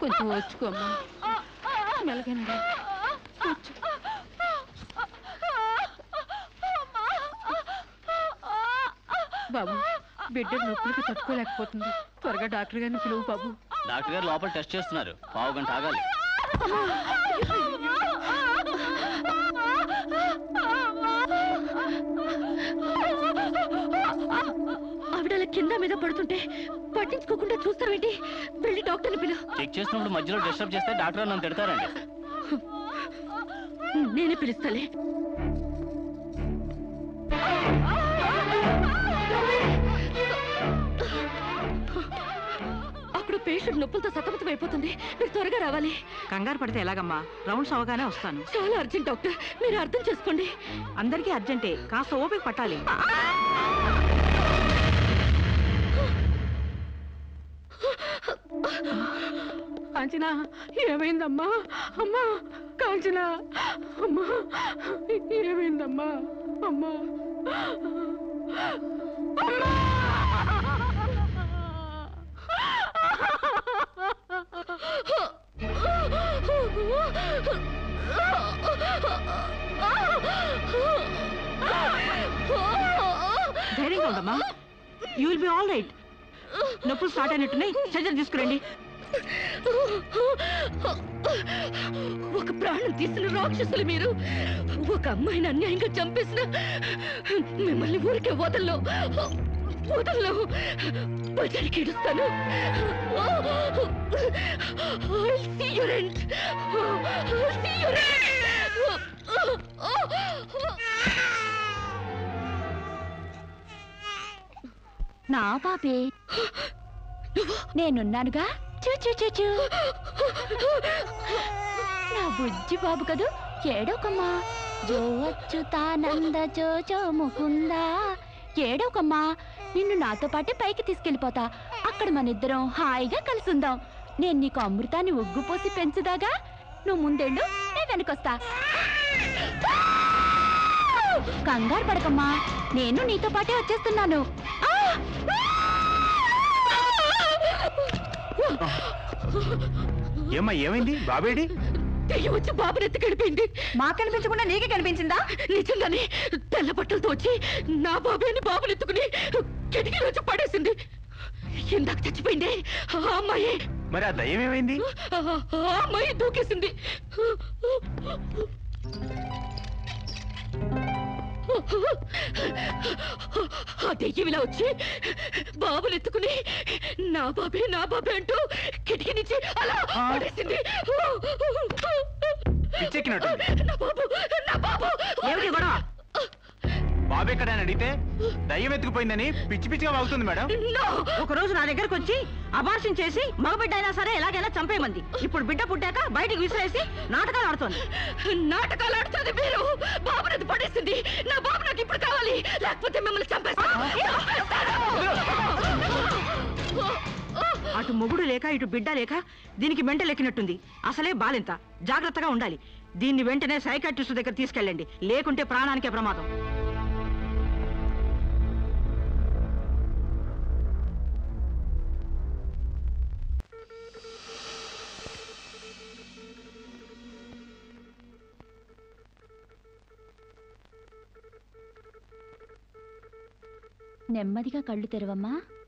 కొంచెం ఓర్చుకోమ్మా మెలగనరా కూర్చో బాబు బిడ్డ నొప్పులకి తట్టుకోలేకపోతుంది త్వరగా డాక్టర్ గారిని పిలువు బాబు డాక్టర్ గారు లోపల టెస్ట్ చేస్తున్నారు పావు గంట ఆగాలి ఆవిడ అలా కింద మీద పడుతుంటే పట్టించుకోకుండా చూస్తావేంటి వెళ్ళి డాక్టర్ని పిలు చెక్ చేసినప్పుడు మధ్యలో డిస్టర్బ్ చేస్తే డాక్టర్ నన్ను తిడతారండి నేనే పిలుస్తాలే అక్కడ పేషెంట్ నొప్పులతో సతమతం అయిపోతుంది మీరు త్వరగా రావాలి కంగారు పడితే ఎలాగమ్మా రౌండ్స్ అవగానే వస్తాను చాలా అర్జెంట్ డాక్టర్ మీరు అర్థం చేసుకోండి అందరికీ అర్జెంటే కాస్త ఓపిక పట్టాలి కాంచనా ఏమైందమ్మా అమ్మా కాంచనా అమ్మా ఏమైందమ్మా అమ్మా ధైర్యంగా ఉండమ్మా you will be all right నొప్పులు స్టార్ట్ అయినట్టున్నాయి సర్జరీ తీసుకురండి ఒక ప్రాణం తీసిన రాక్షసులు మీరు ఒక అమ్మాయిని అన్యాయంగా చంపేసిన మిమ్మల్ని ఊరికే వదల్లో వదల్లో బజారికి ఇడుస్తాను I'll see your end. I'll see your నా పాపే నేనున్నానుగా చూ చూ చూ చూ నా బుజ్జి బాబు కదూ ఏడోకమ్మా జో అచ్యుతానంద జో జో ముకుందా ఏడోకమ్మా నిన్ను నాతో పాటే పైకి తీసుకెళ్ళిపోతా అక్కడ మన ఇద్దరం హాయిగా కలిసుందాం నేను నీకు అమృతాన్ని ఉగ్గు పోసి పెంచుదాగా నువ్వు ముందెళ్ళు నేను వెనకొస్తా కంగారు పడకమ్మా నేను నీతో పాటే వచ్చేస్తున్నాను ఆ! ఏమ్మా ఏమైంది బాబేడి దెయ్యం వచ్చి బాబుని ఎత్తి గడిపోయింది మాకు కనిపించకుండా నీకే కనిపించిందా నిజంగానే తెల్ల బట్టలతో వచ్చి నా బాబేని బాబుని ఎత్తుకుని కిటికీలో వచ్చి పడేసింది ఇందాక చచ్చిపోయింది ఆ అమ్మాయి మరి ఆ దయ్యం ఏమైంది ఆ ఆ అమ్మాయి దూకేసింది ఆ దెయ్యం ఇలా వచ్చి బాబుని ఎత్తుకుని నా బాబే నా బాబే అంటూ కిటికీ నుంచి అలా పడేసింది పిచ్చెక్కినట్టుంది. నా బాబు నా బాబు ఏమిటి గొడవ బాబు ఎక్కడని అడిగితే దయ్యం ఎత్తుకుపోయిందని పిచ్చి పిచ్చిగా వాగుతుంది మేడం No! ఒక రోజు నా దగ్గరకు వచ్చి అబార్షన్ చేసి మగబిడ్డ అయినా సరే ఎలాగైనా చంపేయమంది ఇప్పుడు బిడ్డ పుట్టాక బయటికి విసిరేసి నాటకాలు ఆడుతోంది నాటకాలు ఆడుతుంది మీరు బాబునది పడేసింది నా బాబు నాకు ఇప్పుడు కావాలి లేకపోతే మిమ్మల్ని చంపేస్తాను అటు మొగుడు లేక ఇటు బిడ్డ లేక దీనికి మెంట లెక్కినట్టుంది అసలే బాలింత జాగ్రత్తగా ఉండాలి దీన్ని వెంటనే సైకాట్రిస్ట్ దగ్గర తీసుకెళ్ళండి లేకుంటే ప్రాణానికే ప్రమాదం నెమ్మదిగా కళ్ళు తెరవమ్మా